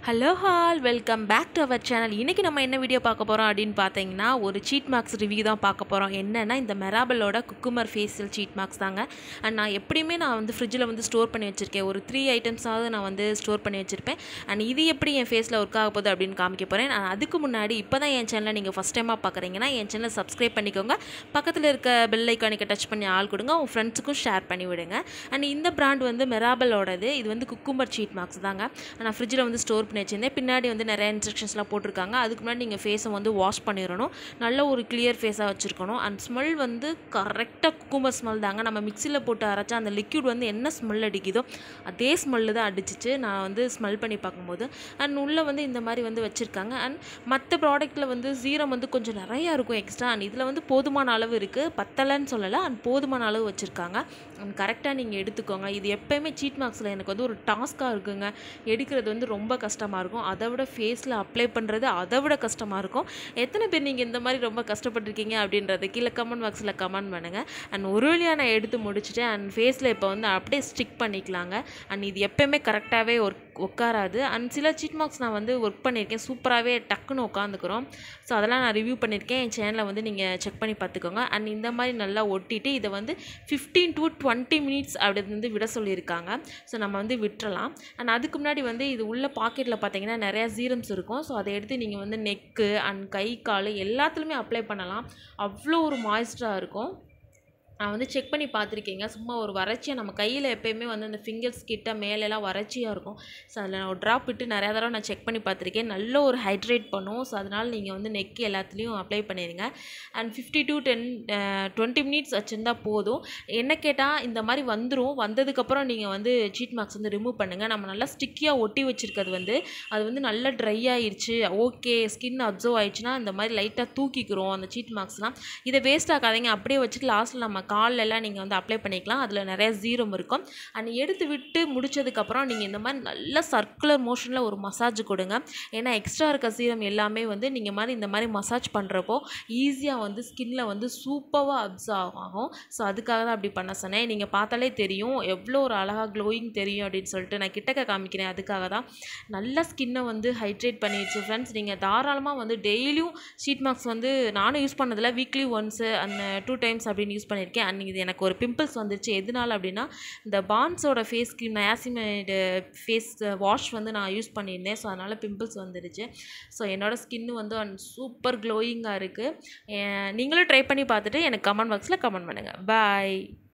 hello all welcome back to our channel இன்றைக்கி நம்ம என்ன வீடியோ பார்க்க போகிறோம் அப்படின்னு பார்த்தீங்கன்னா ஒரு சீட் மார்க்ஸ் ரிவ்யூ தான் பார்க்க போகிறோம் என்னென்னா இந்த மெராபலோட குக்குமர் ஃபேஷியல் சீட் மார்க்ஸ் தாங்க அண்ட் நான் எப்படியுமே நான் வந்து ஃப்ரிட்ஜில் வந்து ஸ்டோர் பண்ணி வச்சுருக்கேன் ஒரு த்ரீ ஐட்டம்ஸாவது நான் வந்து ஸ்டோர் பண்ணி வச்சுருப்பேன் அண்ட் இது எப்படி என் ஃபேஸில் ஒர்க் ஆக போகுது அப்படின்னு காமிக்க போகிறேன் நான் அதுக்கு முன்னாடி இப்போ தான் என் சேனலை நீங்கள் ஃபஸ்ட் டைமாக பார்க்குறீங்கன்னா என் சேனலை சப்ஸ்கிரைப் பண்ணிக்கோங்க பக்கத்தில் இருக்க பெல் ஐக்கானிக்கு டச் பண்ணி ஆள் கொடுங்க உங்கள் ஃப்ரெண்ட்ஸுக்கும் ஷேர் பண்ணி விடுங்க அண்ட் இந்த பிராண்ட் வந்து மெராபலோடது இது வந்து குக்கும்பர் சீட் மார்க்ஸ் தாங்க நான் ஃப்ரிட்ஜில் வந்து ஸ்டோர் பண்ணி வச்சிருந்தேன் பின்னாடி வந்து நிறைய இன்ஸ்ட்ரக்ஷன்ஸ்லாம் போட்டிருக்காங்க அதுக்கு முன்னாடி நீங்கள் ஃபேஸை வந்து வாஷ் பண்ணிடணும் நல்ல ஒரு கிளியர் ஃபேஸாக வச்சுருக்கணும் அண்ட் ஸ்மெல் வந்து கரெக்டாக குக்கும்பர் ஸ்மெல் தாங்க நம்ம மிக்சியில் போட்டு அரைச்சா அந்த லிக்யூட் வந்து என்ன ஸ்மெல் அடிக்குதோ அதே ஸ்மெல்லு தான் அடிச்சிச்சு நான் வந்து ஸ்மெல் பண்ணி பார்க்கும்போது அண்ட் உள்ளே வந்து இந்த மாதிரி வந்து வச்சுருக்காங்க அண்ட் மற்ற ப்ராடக்ட்டில் வந்து சீரம் வந்து கொஞ்சம் நிறையா இருக்கும் எக்ஸ்ட்ரா அண்ட் இதில் வந்து போதுமான அளவு இருக்குது பத்தலைன்னு சொல்லலை அண்ட் போதுமான அளவு வச்சுருக்காங்க அண்ட் கரெக்டாக நீங்கள் எடுத்துக்கோங்க இது எப்போயுமே சீட் மார்க்ஸில் எனக்கு வந்து ஒரு டாஸ்க்காக இருக்குங்க எடுக்கிறது வந்து ரொம்ப கஷ்டமாக இருக்கும் அதை விட ஃபேஸில் அப்ளை பண்ணுறது அதை விட கஷ்டமாக இருக்கும் எத்தனை பேர் நீங்கள் இந்த மாதிரி ரொம்ப கஷ்டப்பட்டிருக்கீங்க அப்படின்றது கீழே கமெண்ட் பாக்ஸில் கமெண்ட் பண்ணுங்கள் அண்ட் ஒரு வழியாக நான் எடுத்து முடிச்சுட்டேன் அண்ட் ஃபேஸில் இப்போ வந்து அப்படியே ஸ்டிக் பண்ணிக்கலாங்க அண்ட் இது எப்போயுமே கரெக்டாகவே ஒர்க் உட்காராது அண்ட் சில சீட் மார்க்ஸ் நான் வந்து ஒர்க் பண்ணியிருக்கேன் சூப்பராகவே டக்குன்னு உட்காந்துக்கிறோம் ஸோ அதெல்லாம் நான் ரிவ்யூ பண்ணியிருக்கேன் என் சேனலில் வந்து நீங்கள் செக் பண்ணி பார்த்துக்கோங்க அண்ட் இந்த மாதிரி நல்லா ஒட்டிட்டு இதை வந்து ஃபிஃப்டீன் டு டுவெண்ட்டி மினிட்ஸ் அப்படி வந்து விட சொல்லியிருக்காங்க ஸோ நம்ம வந்து விட்டுறலாம் அண்ட் அதுக்கு முன்னாடி வந்து இது உள்ள பாக்கெட்டில் பார்த்தீங்கன்னா நிறையா சீரம்ஸ் இருக்கும் ஸோ அதை எடுத்து நீங்கள் வந்து நெக்கு அண்ட் கை கால் எல்லாத்துலேயுமே அப்ளை பண்ணலாம் அவ்வளோ ஒரு மாய்ஸ்டராக இருக்கும் நான் வந்து செக் பண்ணி பார்த்துருக்கேங்க சும்மா ஒரு வறட்சியாக நம்ம கையில் எப்போயுமே வந்து அந்த ஃபிங்கர்ஸ் கிட்ட மேலெல்லாம் வறட்சியாக இருக்கும் ஸோ அதில் நான் ஒரு ட்ராப் விட்டு நிறையா தடவை நான் செக் பண்ணி பார்த்துருக்கேன் நல்ல ஒரு ஹைட்ரேட் பண்ணும் ஸோ அதனால் நீங்கள் வந்து நெக் எல்லாத்துலேயும் அப்ளை பண்ணிடுங்க and fifty to ten twenty minutes வச்சுருந்தா போதும் என்ன கேட்டால் இந்த மாதிரி வந்துடும் வந்ததுக்கப்புறம் நீங்கள் வந்து சீட் மார்க்ஸ் வந்து ரிமூவ் பண்ணுங்கள் நம்ம நல்லா ஸ்டிக்கியாக ஒட்டி வச்சுருக்கிறது வந்து அது வந்து நல்லா ட்ரை ஆயிடுச்சு ஓகே ஸ்கின் அப்சர்வ் ஆயிடுச்சுன்னா இந்த மாதிரி லைட்டாக தூக்கிக்கிறோம் அந்த சீட் மார்க்ஸ்லாம் இதை வேஸ்ட் ஆகாதீங்க அப்படியே வச்சுட்டு லாஸ்ட்டில் நம்ம கால்ல எல்லாம் நீங்கள் வந்து அப்ளை பண்ணிக்கலாம் அதில் நிறைய ஜீரம் இருக்கும் அண்ட் எடுத்து விட்டு முடிச்சதுக்கப்புறம் நீங்கள் இந்த மாதிரி நல்ல சர்க்குலர் மோஷனில் ஒரு மசாஜ் கொடுங்க ஏன்னா எக்ஸ்ட்ரா இருக்க சீரம் எல்லாமே வந்து நீங்கள் மாதிரி இந்த மாதிரி மசாஜ் பண்ணுறப்போ ஈஸியாக வந்து ஸ்கின்ல வந்து சூப்பராக அப்சர்வ் ஆகும் ஸோ அதுக்காக தான் அப்படி பண்ண சொன்னேன் நீங்கள் பார்த்தாலே தெரியும் எவ்வளோ ஒரு அழகாக க்ளோயிங் தெரியும் அப்படின்னு சொல்லிட்டு நான் கிட்டக்க காமிக்கிறேன் அதுக்காக தான் நல்ல ஸ்கின்னை வந்து ஹைட்ரேட் பண்ணிடுச்சு ஃப்ரெண்ட்ஸ் நீங்கள் தாராளமாக வந்து டெய்லியும் ஷீட் மார்க்ஸ் வந்து நானும் யூஸ் பண்ணதில்ல வீக்லி ஒன்ஸு அந்த டூ டைம்ஸ் அப்படின்னு யூஸ் பண்ணியிருக்கேன் அண்ட் இது எனக்கு ஒரு பிம்பிள்ஸ் வந்துருச்சு எதனால அப்படின்னா இந்த பான்ஸோட face cream niacinamide face wash வந்து நான் யூஸ் பண்ணியிருந்தேன் ஸோ அதனால் பிம்பிள்ஸ் வந்துருச்சு ஸோ என்னோடய ஸ்கின்னு வந்து சூப்பர் க்ளோயிங்காக இருக்குது நீங்களும் ட்ரை பண்ணி பார்த்துட்டு எனக்கு கமெண்ட் பாக்ஸில் கமெண்ட் பண்ணுங்கள் பாய்